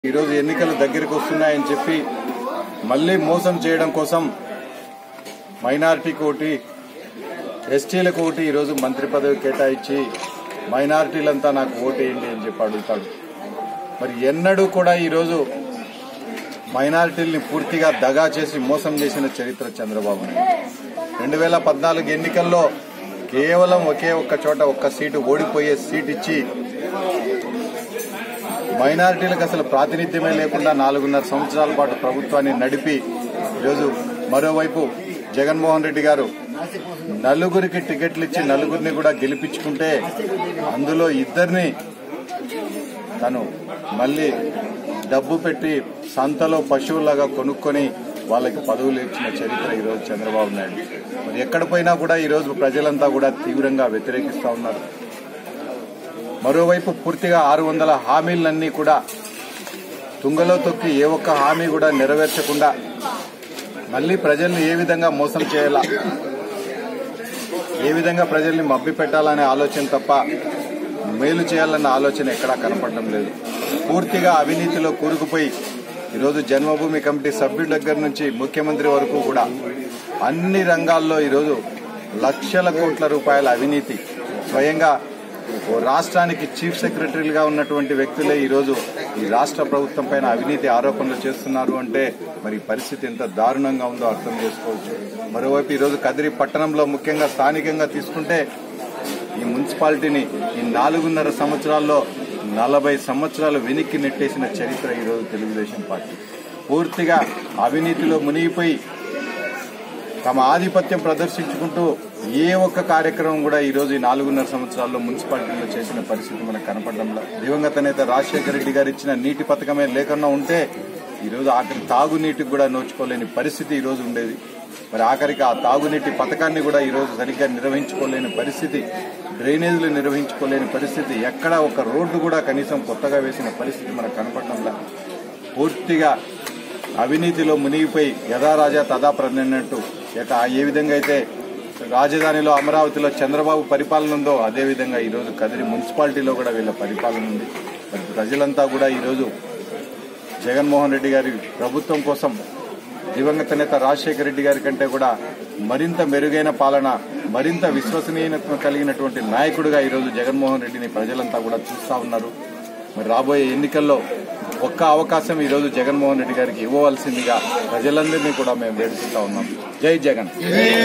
ఈరోజు ఎన్నికలు దగ్గరికి వస్తున్నాయని చెప్పి మళ్లీ మోసం చేయడం కోసం మైనారిటీకి ఒకటి ఎస్టీలకు ఒకటి ఈరోజు మంత్రి పదవి కేటాయించి మైనారిటీలంతా నాకు ఓటేయండి అని చెప్పి అడుగుతాడు మరి ఎన్నడూ కూడా ఈరోజు మైనారిటీల్ని పూర్తిగా దగా చేసి మోసం చేసిన చరిత్ర చంద్రబాబు నాయుడు రెండు వేల పద్నాలుగు ఎన్నికల్లో కేవలం ఒకే ఒక్క చోట ఒక్క సీటు ఓడిపోయే సీట్ ఇచ్చి మైనారిటీలకు అసలు ప్రాతినిధ్యమే లేకుండా నాలుగున్నర సంవత్సరాల పాటు ప్రభుత్వాన్ని నడిపి ఈరోజు మరోవైపు జగన్మోహన్ రెడ్డి గారు నలుగురికి టికెట్లు ఇచ్చి నలుగురిని కూడా గెలిపించుకుంటే అందులో ఇద్దరిని తను మళ్ళీ డబ్బు పెట్టి సంతలో పశువులాగా కొనుక్కొని వాళ్ళకి పదవులు ఇచ్చిన చరిత్ర ఈరోజు చంద్రబాబు నాయుడు మరి ఎక్కడ పోయినా కూడా ఈరోజు ప్రజలంతా కూడా తీవ్రంగా వ్యతిరేకిస్తా ఉన్నారు మరోవైపు పూర్తిగా ఆరు వందల హామీలన్నీ కూడా తుంగలో తొక్కి ఏ ఒక్క హామీ కూడా నెరవేర్చకుండా మళ్లీ ప్రజల్ని ఏ విధంగా మోసం చేయాలా ఏ విధంగా ప్రజల్ని మభ్య పెట్టాలనే ఆలోచన తప్ప మేలు చేయాలన్న ఆలోచన ఎక్కడా కనపడడం లేదు పూర్తిగా అవినీతిలో కూరుకుపోయి ఈరోజు జన్మభూమి కమిటీ సభ్యుల దగ్గర నుంచి ముఖ్యమంత్రి వరకు కూడా అన్ని రంగాల్లో ఈరోజు లక్షల కోట్ల రూపాయల అవినీతి స్వయంగా ఓ రాష్ట్రానికి చీఫ్ సెక్రటరీలుగా ఉన్నటువంటి వ్యక్తులే ఈరోజు ఈ రాష్ట్ర ప్రభుత్వం పైన అవినీతి ఆరోపణలు చేస్తున్నారు అంటే మరి పరిస్థితి ఎంత దారుణంగా ఉందో అర్థం చేసుకోవచ్చు మరోవైపు ఈరోజు కదిరి పట్టణంలో ముఖ్యంగా స్థానికంగా తీసుకుంటే ఈ మున్సిపాలిటీని ఈ నాలుగున్నర సంవత్సరాల్లో నలభై సంవత్సరాలు వెనక్కి నెట్టేసిన చరిత్ర ఈరోజు తెలుగుదేశం పార్టీ పూర్తిగా అవినీతిలో మునిగిపోయి తమ ఆధిపత్యం ప్రదర్శించుకుంటూ ఏ ఒక్క కార్యక్రమం కూడా ఈ రోజు ఈ నాలుగున్నర సంవత్సరాల్లో మున్సిపాలిటీలో చేసిన పరిస్థితి మనకు కనపడడంలో దివంగత నేత రాజశేఖర రెడ్డి గారు ఇచ్చిన నీటి పథకమే లేకుండా ఉంటే ఈ రోజు ఆఖరి తాగునీటికి కూడా నోచుకోలేని పరిస్థితి ఈ రోజు ఉండేది మరి ఆఖరికి ఆ తాగునీటి పథకాన్ని కూడా ఈ రోజు సరిగ్గా నిర్వహించుకోలేని పరిస్థితి డ్రైనేజీలు నిర్వహించుకోలేని పరిస్థితి ఎక్కడ ఒక రోడ్డు కూడా కనీసం కొత్తగా వేసిన పరిస్థితి మనకు కనపడడంలా పూర్తిగా అవినీతిలో మునిగిపోయి యథారాజా తదా ప్రన్నట్టు ఇక ఏ విధంగా అయితే రాజధానిలో అమరావతిలో చంద్రబాబు పరిపాలన ఉందో అదేవిధంగా ఈరోజు కదిరి మున్సిపాలిటీలో కూడా వీళ్ళ పరిపాలన ఉంది మరి ప్రజలంతా కూడా ఈరోజు జగన్మోహన్ రెడ్డి గారి ప్రభుత్వం కోసం దివంగత నేత రాజశేఖర రెడ్డి గారి కంటే కూడా మరింత మెరుగైన పాలన మరింత విశ్వసనీయత కలిగినటువంటి నాయకుడిగా ఈరోజు జగన్మోహన్ రెడ్డిని ప్రజలంతా కూడా చూస్తా ఉన్నారు మరి రాబోయే ఎన్నికల్లో ఒక్క అవకాశం ఈరోజు జగన్మోహన్ రెడ్డి గారికి ఇవ్వవలసిందిగా ప్రజలందరినీ కూడా మేము వేడుకుంటా ఉన్నాం జై జగన్